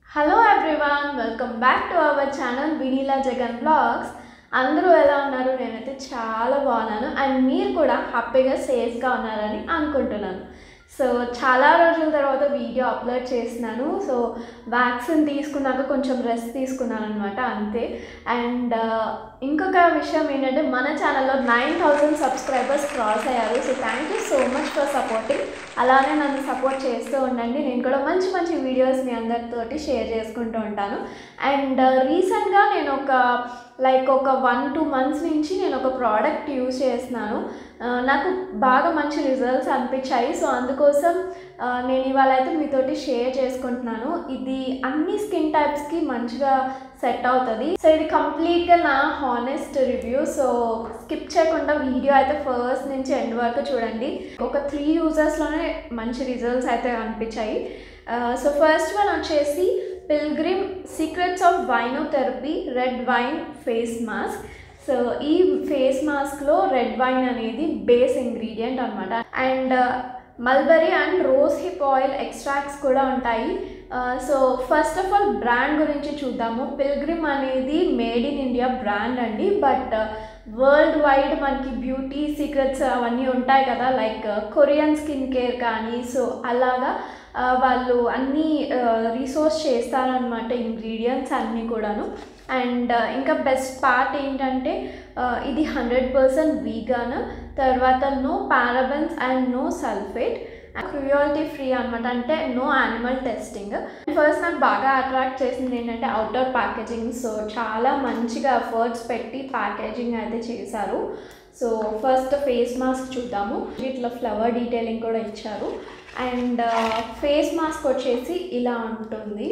hello everyone welcome back to our channel Vineela Jagan blogs అందరూ ఎలా ఉన్నారు నేనైతే చాలా బాగున్నాను అండ్ మీరు కూడా హ్యాపీగా సేఫ్గా ఉన్నారని అనుకుంటున్నాను సో చాలా రోజుల తర్వాత వీడియో అప్లోడ్ చేసినాను సో వ్యాక్సిన్ తీసుకున్నాక కొంచెం రెస్ట్ తీసుకున్నాను అనమాట అంతే అండ్ ఇంకొక విషయం ఏంటంటే మన ఛానల్లో నైన్ థౌజండ్ సబ్స్క్రైబర్స్ క్రాస్ అయ్యారు so thank you so much for supporting అలానే నన్ను సపోర్ట్ చేస్తూ ఉండండి నేను కూడా మంచి మంచి వీడియోస్ మీ అందరితోటి షేర్ చేసుకుంటూ ఉంటాను అండ్ రీసెంట్గా నేను ఒక లైక్ ఒక వన్ టూ మంత్స్ నుంచి నేను ఒక ప్రోడక్ట్ యూజ్ చేస్తున్నాను ఆ, నాకు బాగా మంచి రిజల్ట్స్ అనిపించాయి సో అందుకోసం ఆ, నేను ఇవాళ అయితే మీతోటి షేర్ చేసుకుంటున్నాను ఇది అన్ని స్కిన్ టైప్స్కి మంచిగా సెట్ అవుతుంది సో ఇది కంప్లీట్గా నా హానెస్ట్ రివ్యూ సో స్కిప్ చేయకుండా వీడియో అయితే ఫస్ట్ నుంచి ఎండ్ వరకు చూడండి ఒక త్రీ యూజర్స్లోనే మంచి రిజల్ట్స్ అయితే అనిపించాయి సో ఫస్ట్ వన్ వచ్చేసి Pilgrim secrets of vinotherapy red wine face mask so ఈ ఫేస్ మాస్క్లో రెడ్ వైన్ అనేది బేస్ ఇంగ్రీడియంట్ అనమాట and mulberry and rose hip oil extracts కూడా ఉంటాయి so first of all brand గురించి చూద్దాము పిల్గ్రిమ్ అనేది మేడ్ ఇన్ ఇండియా బ్రాండ్ అండి బట్ వరల్డ్ వైడ్ మనకి బ్యూటీ సీక్రెట్స్ అవన్నీ ఉంటాయి కదా లైక్ కొరియన్ స్కిన్ కేర్ కానీ సో అలాగా ఆ, వాళ్ళు అన్నీ రీసోర్స్ చేస్తారనమాట ఇంగ్రీడియంట్స్ అన్నీ కూడాను అండ్ ఇంకా బెస్ట్ పార్ట్ ఏంటంటే ఆ, ఇది హండ్రెడ్ పర్సెంట్ వీగాన్ తర్వాత no parabens and no sulphate cruelty free అనమాట అంటే నో యానిమల్ టెస్టింగ్ ఫస్ట్ నాకు బాగా అట్రాక్ట్ చేసింది ఏంటంటే అవుటర్ ప్యాకేజింగ్ సో చాలా మంచిగా ఎఫర్ట్స్ పెట్టి ప్యాకేజింగ్ అయితే చేశారు సో ఫస్ట్ ఫేస్ మాస్క్ చూద్దాము ఇట్లా ఫ్లవర్ డీటెయిలింగ్ కూడా ఇచ్చారు అండ్ ఫేస్ మాస్క్ వచ్చేసి ఇలా ఉంటుంది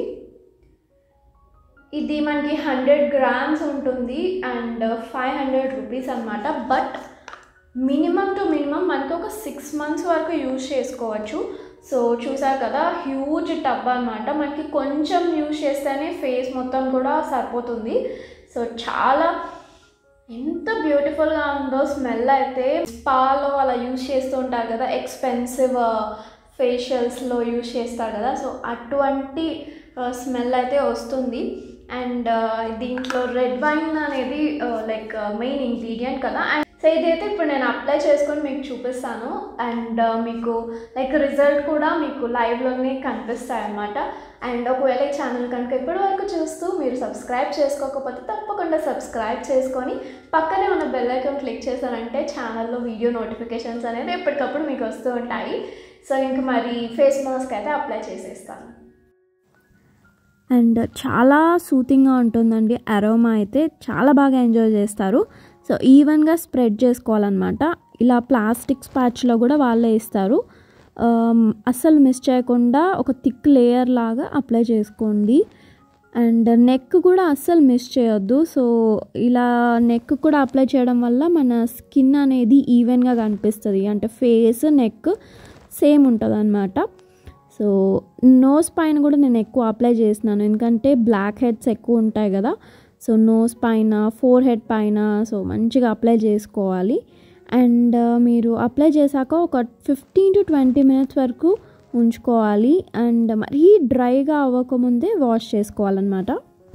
ఇది మనకి హండ్రెడ్ గ్రామ్స్ ఉంటుంది అండ్ ఫైవ్ హండ్రెడ్ రూపీస్ అనమాట బట్ మినిమం టు మినిమం మనకి ఒక సిక్స్ మంత్స్ వరకు యూజ్ చేసుకోవచ్చు సో చూసారు కదా హ్యూజ్ టబ్ అనమాట మనకి కొంచెం యూజ్ చేస్తేనే ఫేస్ మొత్తం కూడా సరిపోతుంది సో చాలా ఎంత బ్యూటిఫుల్గా ఉందో స్మెల్ అయితే స్పాలో అలా యూజ్ చేస్తూ ఉంటారు కదా ఎక్స్పెన్సివ్ ఫేషియల్స్లో యూజ్ చేస్తారు కదా సో అటువంటి స్మెల్ అయితే వస్తుంది అండ్ దీంట్లో రెడ్ వైన్ అనేది లైక్ మెయిన్ ఇంగ్రీడియంట్ కదా అండ్ సో ఇదైతే ఇప్పుడు నేను అప్లై చేసుకొని మీకు చూపిస్తాను అండ్ మీకు లైక్ రిజల్ట్ కూడా మీకు లైవ్లోనే కనిపిస్తాయి అన్నమాట అండ్ ఒకవేళ ఈ ఛానల్ కనుక ఇప్పటి వరకు చూస్తూ మీరు సబ్స్క్రైబ్ చేసుకోకపోతే తప్పకుండా సబ్స్క్రైబ్ చేసుకొని పక్కనే ఉన్న బెల్ ఐకాన్ క్లిక్ చేశారంటే ఛానల్లో వీడియో నోటిఫికేషన్స్ అనేది ఎప్పటికప్పుడు మీకు వస్తూ ఉంటాయి సో ఇంక మరి ఫేస్ మాస్క్ అయితే అప్లై చేసేస్తాను అండ్ చాలా సూతింగ్గా ఉంటుందండి అరోమా అయితే చాలా బాగా ఎంజాయ్ చేస్తారు సో ఈవెన్గా స్ప్రెడ్ చేసుకోవాలన్నమాట ఇలా ప్లాస్టిక్ స్పాచ్లో కూడా వాళ్ళే ఇస్తారు ఆమ్, అస్సలు మిస్ చేయకుండా ఒక థిక్ లేయర్ లాగా అప్లై చేసుకోండి అండ్ నెక్ కూడా అస్సలు మిస్ చేయొద్దు సో ఇలా నెక్ కూడా అప్లై చేయడం వల్ల మన స్కిన్ అనేది ఈవెన్గా కనిపిస్తుంది అంటే ఫేస్ నెక్ సేమ్ ఉంటుంది అనమాట సో నోస్ పైన కూడా నేను ఎక్కువ అప్లై చేసినాను ఎందుకంటే బ్లాక్ హెడ్స్ ఎక్కువ ఉంటాయి కదా సో నోస్ పైన ఫోర్ హెడ్ పైన సో మంచిగా అప్లై చేసుకోవాలి అండ్ మీరు అప్లై చేశాక ఒక ఫిఫ్టీన్ టు ట్వంటీ మినిట్స్ వరకు ఉంచుకోవాలి అండ్ మరీ డ్రైగా అవ్వకముందే వాష్ చేసుకోవాలన్నమాట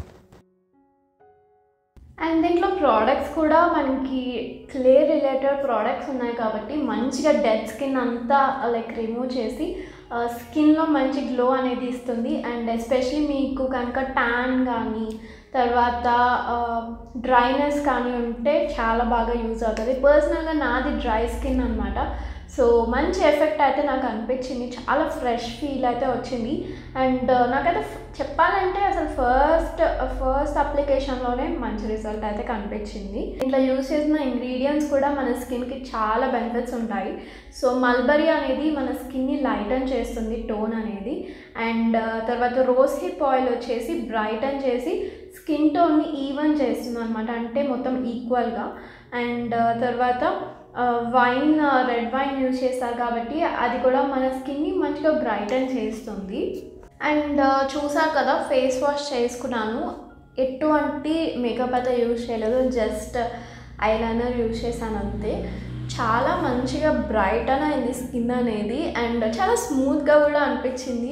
అండ్ దీంట్లో ప్రోడక్ట్స్ కూడా మనకి క్లే రిలేటెడ్ ప్రోడక్ట్స్ ఉన్నాయి కాబట్టి మంచిగా డెడ్ స్కిన్ అంతా లైక్ రిమూవ్ చేసి స్కిన్లో మంచి గ్లో అనేది ఇస్తుంది అండ్ ఎస్పెషలీ మీకు కనుక ట్యాన్ కానీ తర్వాత డ్రైనెస్ కానీ ఉంటే చాలా బాగా యూజ్ అవుతుంది పర్సనల్గా నాది డ్రై స్కిన్ అనమాట సో మంచి ఎఫెక్ట్ అయితే నాకు అనిపించింది చాలా ఫ్రెష్ ఫీల్ అయితే వచ్చింది అండ్ నాకైతే ఫ్- చెప్పాలంటే అసలు ఫస్ట్ ఫస్ట్ అప్లికేషన్లోనే మంచి రిజల్ట్ అయితే కనిపించింది ఇంట్లో యూజ్ చేసిన ఇంగ్రీడియంట్స్ కూడా మన స్కిన్కి చాలా బెనిఫిట్స్ ఉంటాయి సో మల్బరీ అనేది మన స్కిన్ని లైటన్ చేస్తుంది టోన్ అనేది అండ్ తర్వాత రోజ్ హిప్ ఆయిల్ వచ్చేసి బ్రైటన్ చేసి స్కిన్ టోన్ని ఈవెన్ చేస్తుంది అనమాట అంటే మొత్తం ఈక్వల్గా అండ్ తర్వాత వైన్ రెడ్ వైన్ యూజ్ చేస్తారు కాబట్టి అది కూడా మన స్కిన్ని మంచిగా బ్రైటన్ చేస్తుంది అండ్ చూసారు కదా ఫేస్ వాష్ చేసుకున్నాను ఎటువంటి మేకప్ అయితే యూజ్ చేయలేదు జస్ట్ ఐలైనర్ యూజ్ చేశాను అంతే చాలా మంచిగా బ్రైట్ అని అయింది స్కిన్ అనేది అండ్ చాలా స్మూత్గా కూడా అనిపించింది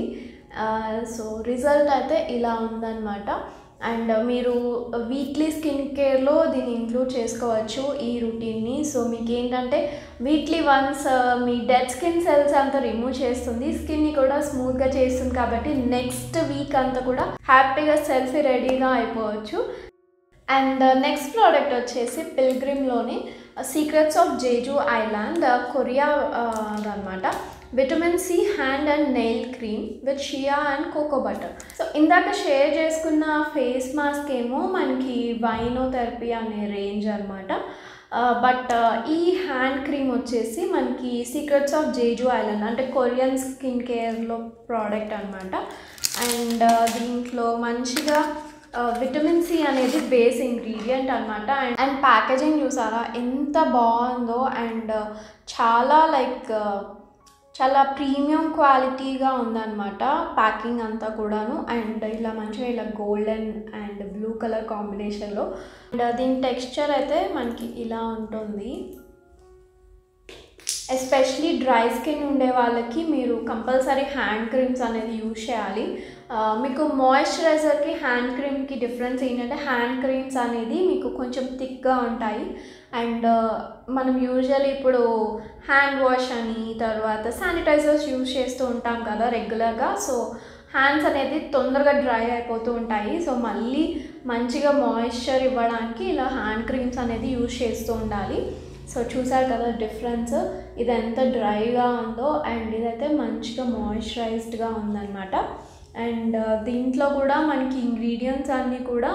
సో రిజల్ట్ అయితే ఇలా ఉందన్నమాట అండ్ మీరు వీక్లీ స్కిన్ కేర్లో దీన్ని ఇంక్లూడ్ చేసుకోవచ్చు ఈ రొటీన్ని సో మీకు ఏంటంటే వీక్లీ వన్స్ మీ డెడ్ స్కిన్ సెల్స్ అంతా రిమూవ్ చేస్తుంది స్కిన్ని కూడా స్మూత్గా చేస్తుంది కాబట్టి నెక్స్ట్ వీక్ అంతా కూడా హ్యాపీగా సెల్ఫీ రెడీగా అయిపోవచ్చు అండ్ నెక్స్ట్ ప్రోడక్ట్ వచ్చేసి పిల్గ్రిమ్లోని secrets of Jeju island Korea అనమాట vitamin C hand and nail cream with shea and cocoa butter so ఇందాక షేర్ చేసుకున్న ఫేస్ మాస్క్ ఏమో మనకి వైనోథెరపీ అనే రేంజ్ అనమాట బట్ ఈ హ్యాండ్ క్రీమ్ వచ్చేసి మనకి సీక్రెట్స్ ఆఫ్ జేజు ఐలాండ్ అంటే కొరియన్ స్కిన్ కేర్లో ప్రోడక్ట్ అనమాట అండ్ దీంట్లో మంచిగా విటమిన్ సి అనేది బేస్ ఇంగ్రీడియంట్ అనమాట అండ్ అండ్ ప్యాకేజింగ్ చూసారా ఎంత బాగుందో అండ్ చాలా లైక్ చాలా ప్రీమియం క్వాలిటీగా ఉందన్నమాట ప్యాకింగ్ అంతా కూడాను అండ్ ఇలా మంచిగా ఇలా గోల్డెన్ అండ్ బ్లూ కలర్ కాంబినేషన్లో అండ్ దీని టెక్స్చర్ అయితే మనకి ఇలా ఉంటుంది ఎస్పెషలీ డ్రై స్కిన్ ఉండే వాళ్ళకి మీరు కంపల్సరీ హ్యాండ్ క్రీమ్స్ అనేది యూజ్ చేయాలి మీకు మాయిశ్చరైజర్కి హ్యాండ్ క్రీమ్కి డిఫరెన్స్ ఏంటంటే హ్యాండ్ క్రీమ్స్ అనేది మీకు కొంచెం థిక్గా ఉంటాయి అండ్ మనం యూజువల్లీ ఇప్పుడు హ్యాండ్ వాష్ అని తర్వాత శానిటైజర్స్ యూజ్ చేస్తూ ఉంటాం కదా రెగ్యులర్గా సో హ్యాండ్స్ అనేది తొందరగా డ్రై అయిపోతూ ఉంటాయి సో మళ్ళీ మంచిగా మాయిశ్చర్ ఇవ్వడానికి ఇలా హ్యాండ్ క్రీమ్స్ అనేది యూజ్ చేస్తూ ఉండాలి సో చూసారు కదా డిఫరెన్స్ ఇది ఎంత డ్రైగా ఉందో అండ్ ఇదైతే మంచిగా మాయిశ్చరైజ్డ్గా ఉందన్నమాట అండ్ దీంట్లో కూడా మనకి ఇంగ్రీడియంట్స్ అన్నీ కూడా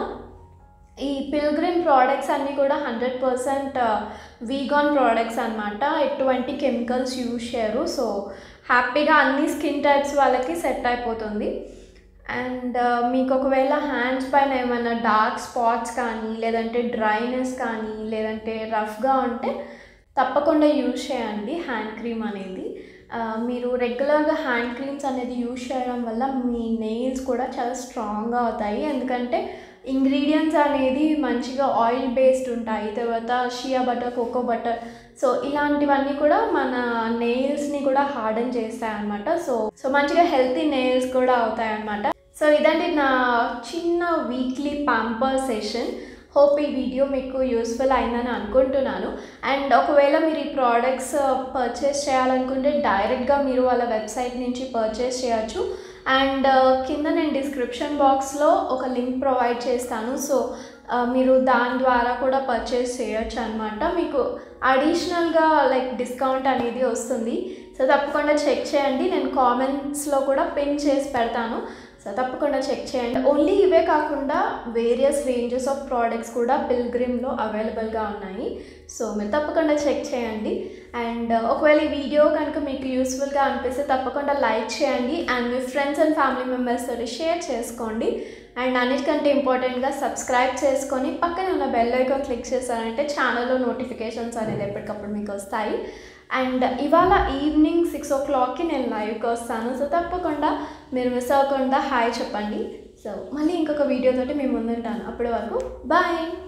ఈ పిల్గ్రిమ్ ప్రోడక్ట్స్ అన్నీ కూడా హండ్రెడ్ పర్సెంట్ వీగాన్ ప్రోడక్ట్స్ అనమాట ఎటువంటి కెమికల్స్ యూజ్ చేయరు సో హ్యాపీగా అన్ని స్కిన్ టైప్స్ వాళ్ళకి సెట్ అయిపోతుంది అండ్ మీకు ఒకవేళ హ్యాండ్స్ పైన ఏమైనా డార్క్ స్పాట్స్ కానీ లేదంటే డ్రైనెస్ కానీ లేదంటే రఫ్గా ఉంటే తప్పకుండా యూజ్ చేయండి హ్యాండ్ క్రీమ్ అనేది మీరు రెగ్యులర్గా హ్యాండ్ క్రీమ్స్ అనేది యూజ్ చేయడం వల్ల మీ నెయిల్స్ కూడా చాలా స్ట్రాంగ్గా అవుతాయి ఎందుకంటే ఇంగ్రీడియంట్స్ అనేది మంచిగా ఆయిల్ బేస్డ్ ఉంటాయి తర్వాత shea butter cocoa butter so ఇలాంటివన్నీ కూడా మన నెయిల్స్ని కూడా హార్డన్ చేస్తాయి అనమాట సో సో మంచిగా హెల్తీ నెయిల్స్ కూడా అవుతాయి అనమాట సో ఇదండి నా చిన్న వీక్లీ పాంపర్ సెషన్ హోప్ ఈ వీడియో మీకు యూస్ఫుల్ అయిందని అనుకుంటున్నాను అండ్ ఒకవేళ మీరు ఈ ప్రోడక్ట్స్ పర్చేస్ చేయాలనుకుంటే డైరెక్ట్గా మీరు వాళ్ళ వెబ్సైట్ నుంచి పర్చేస్ చేయొచ్చు అండ్ కింద నేను డిస్క్రిప్షన్ బాక్స్లో ఒక లింక్ ప్రొవైడ్ చేస్తాను సో మీరు దాని ద్వారా కూడా పర్చేస్ చేయొచ్చు అనమాట మీకు అడిషనల్గా లైక్ డిస్కౌంట్ అనేది వస్తుంది సో తప్పకుండా చెక్ చేయండి నేను కామెంట్స్లో కూడా పిన్ చేసి పెడతాను సో తప్పకుండా చెక్ చేయండి ఓన్లీ ఇవే కాకుండా వేరియస్ రేంజెస్ ఆఫ్ ప్రోడక్ట్స్ కూడా పిల్గ్రిమ్లో అవైలబుల్గా ఉన్నాయి సో మీరు తప్పకుండా చెక్ చేయండి అండ్ ఒకవేళ ఈ వీడియో కనుక మీకు యూస్ఫుల్గా అనిపిస్తే తప్పకుండా లైక్ చేయండి అండ్ మీ ఫ్రెండ్స్ అండ్ ఫ్యామిలీ మెంబర్స్ తోటి షేర్ చేసుకోండి అండ్ అన్నిటికంటే ఇంపార్టెంట్గా సబ్స్క్రైబ్ చేసుకొని పక్కన ఉన్న బెల్ ఐకాన్ క్లిక్ చేశారంటే ఛానల్లో నోటిఫికేషన్స్ అనేది ఎప్పటికప్పుడు మీకు వస్తాయి అండ్ ఇవాళ ఈవినింగ్ సిక్స్ ఓ క్లాక్కి నేను లైవ్కి వస్తాను సో తప్పకుండా మీరు మిస్ అవ్వకుండా హాయ్ చెప్పండి సో మళ్ళీ ఇంకొక వీడియోతోటి మేము ముందుంటాను అప్పటి వరకు బాయ్